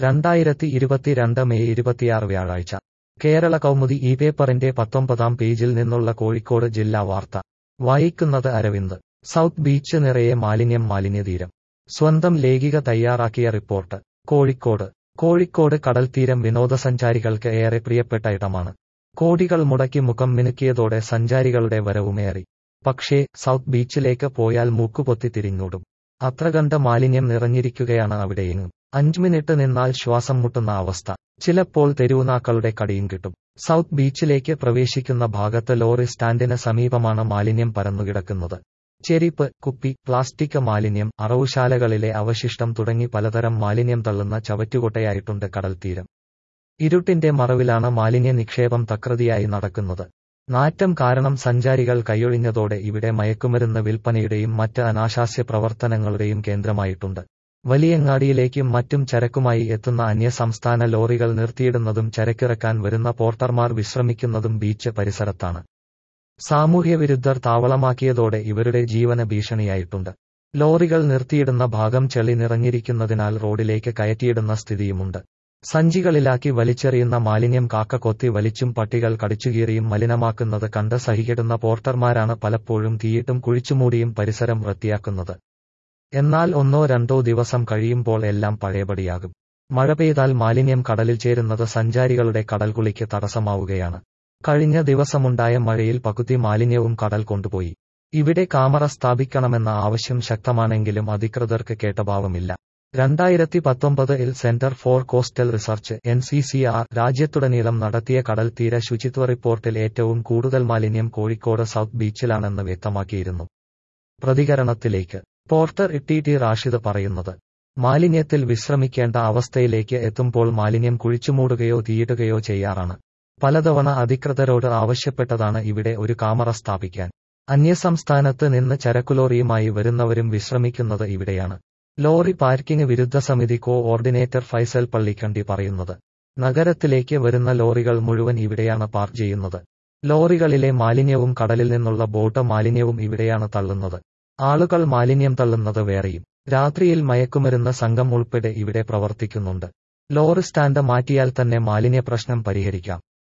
രണ്ടായിരത്തി ഇരുപത്തിരണ്ട് മെയ് ഇരുപത്തിയാറ് വ്യാഴാഴ്ച കേരള കൗമുദി ഈ പേപ്പറിന്റെ പത്തൊമ്പതാം പേജിൽ നിന്നുള്ള കോഴിക്കോട് ജില്ലാ വാർത്ത വായിക്കുന്നത് അരവിന്ദ് സൗത്ത് ബീച്ച് നിറയെ മാലിന്യം മാലിന്യതീരം സ്വന്തം ലേഖിക തയ്യാറാക്കിയ റിപ്പോർട്ട് കോഴിക്കോട് കോഴിക്കോട് കടൽത്തീരം വിനോദസഞ്ചാരികൾക്ക് ഏറെ പ്രിയപ്പെട്ട ഇടമാണ് കോടികൾ മുടക്കി മുഖം മിനുക്കിയതോടെ സഞ്ചാരികളുടെ വരവുമേറി പക്ഷേ സൗത്ത് ബീച്ചിലേക്ക് പോയാൽ മൂക്കുപൊത്തി തിരിഞ്ഞോടും അത്രകണ്ട മാലിന്യം നിറഞ്ഞിരിക്കുകയാണ് അവിടെയെങ്ങും അഞ്ചു മിനിറ്റ് നിന്നാൽ ശ്വാസം മുട്ടുന്ന അവസ്ഥ ചിലപ്പോൾ തെരുവുനാക്കളുടെ കടിയും കിട്ടും സൗത്ത് ബീച്ചിലേക്ക് പ്രവേശിക്കുന്ന ഭാഗത്ത് ലോറി സ്റ്റാൻഡിന് സമീപമാണ് മാലിന്യം പരന്നുകിടക്കുന്നത് ചെരിപ്പ് കുപ്പി പ്ലാസ്റ്റിക് മാലിന്യം അറവുശാലകളിലെ അവശിഷ്ടം തുടങ്ങി പലതരം മാലിന്യം തള്ളുന്ന ചവറ്റുകൊട്ടയായിട്ടുണ്ട് കടൽത്തീരം ഇരുട്ടിന്റെ മറവിലാണ് മാലിന്യ നിക്ഷേപം തകൃതിയായി നടക്കുന്നത് നാറ്റം കാരണം സഞ്ചാരികൾ കൈയൊഴിഞ്ഞതോടെ ഇവിടെ മയക്കുമരുന്ന് വിൽപ്പനയുടെയും മറ്റ് അനാശാസ്യ പ്രവർത്തനങ്ങളുടെയും കേന്ദ്രമായിട്ടുണ്ട് വലിയങ്ങാടിയിലേക്കും മറ്റും ചരക്കുമായി എത്തുന്ന അന്യസംസ്ഥാന ലോറികൾ നിർത്തിയിടുന്നതും ചരക്കിറക്കാൻ വരുന്ന പോർട്ടർമാർ വിശ്രമിക്കുന്നതും ബീച്ച് പരിസരത്താണ് സാമൂഹ്യവിരുദ്ധർ താവളമാക്കിയതോടെ ഇവരുടെ ജീവന ഭീഷണിയായിട്ടുണ്ട് ലോറികൾ നിർത്തിയിടുന്ന ഭാഗം ചെളി നിറഞ്ഞിരിക്കുന്നതിനാൽ റോഡിലേക്ക് കയറ്റിയിടുന്ന സ്ഥിതിയുമുണ്ട് സഞ്ചികളിലാക്കി വലിച്ചെറിയുന്ന മാലിന്യം കാക്ക കൊത്തി വലിച്ചും പട്ടികൾ കടിച്ചുകീറിയും മലിനമാക്കുന്നത് കണ്ട് സഹികെടുന്ന പോർട്ടർമാരാണ് പലപ്പോഴും തീയിട്ടും കുഴിച്ചുമൂടിയും പരിസരം വൃത്തിയാക്കുന്നത് എന്നാൽ ഒന്നോ രണ്ടോ ദിവസം കഴിയുമ്പോൾ എല്ലാം പഴയപടിയാകും മഴ പെയ്താൽ മാലിന്യം കടലിൽ ചേരുന്നത് സഞ്ചാരികളുടെ കടൽകുളിക്ക് തടസ്സമാവുകയാണ് കഴിഞ്ഞ ദിവസമുണ്ടായ മഴയിൽ പകുതി മാലിന്യവും കടൽ കൊണ്ടുപോയി ഇവിടെ കാമറ സ്ഥാപിക്കണമെന്ന ആവശ്യം ശക്തമാണെങ്കിലും അധികൃതർക്ക് കേട്ടഭാവമില്ല രണ്ടായിരത്തി പത്തൊമ്പതിൽ centre for coastal research N C C R രാജ്യത്തുടനീളം നടത്തിയ കടൽ തീര ശുചിത്വ റിപ്പോർട്ടിൽ ഏറ്റവും കൂടുതൽ മാലിന്യം കോഴിക്കോട് സൗത്ത് ബീച്ചിലാണെന്ന് വ്യക്തമാക്കിയിരുന്നു പ്രതികരണത്തിലേക്ക് പോർട്ടർ ഇട്ടി ടി റാഷിദ് പറയുന്നത് മാലിന്യത്തിൽ വിശ്രമിക്കേണ്ട അവസ്ഥയിലേക്ക് എത്തുമ്പോൾ മാലിന്യം കുഴിച്ചുമൂടുകയോ തീയിടുകയോ ചെയ്യാറാണ് പലതവണ അധികൃതരോട് ആവശ്യപ്പെട്ടതാണ് ഇവിടെ ഒരു കാമറ സ്ഥാപിക്കാൻ അന്യസംസ്ഥാനത്ത് നിന്ന് ചരക്കുലോറിയുമായി വരുന്നവരും വിശ്രമിക്കുന്നത് ഇവിടെയാണ് ലോറി പാർക്കിംഗ് വിരുദ്ധ സമിതി കോ ഓർഡിനേറ്റർ ഫൈസൽ പള്ളിക്കണ്ടി പറയുന്നത് നഗരത്തിലേക്ക് വരുന്ന ലോറികൾ മുഴുവൻ ഇവിടെയാണ് പാർക്ക് ചെയ്യുന്നത് ലോറികളിലെ മാലിന്യവും കടലിൽ നിന്നുള്ള ബോട്ട് മാലിന്യവും ഇവിടെയാണ് തള്ളുന്നത് ആളുകൾ മാലിന്യം തള്ളുന്നത് വേറെയും രാത്രിയിൽ മയക്കുമരുന്ന് സംഘം ഉൾപ്പെടെ ഇവിടെ പ്രവർത്തിക്കുന്നുണ്ട് ലോറി സ്റ്റാൻഡ് മാറ്റിയാൽ തന്നെ മാലിന്യ പ്രശ്നം പരിഹരിക്കാം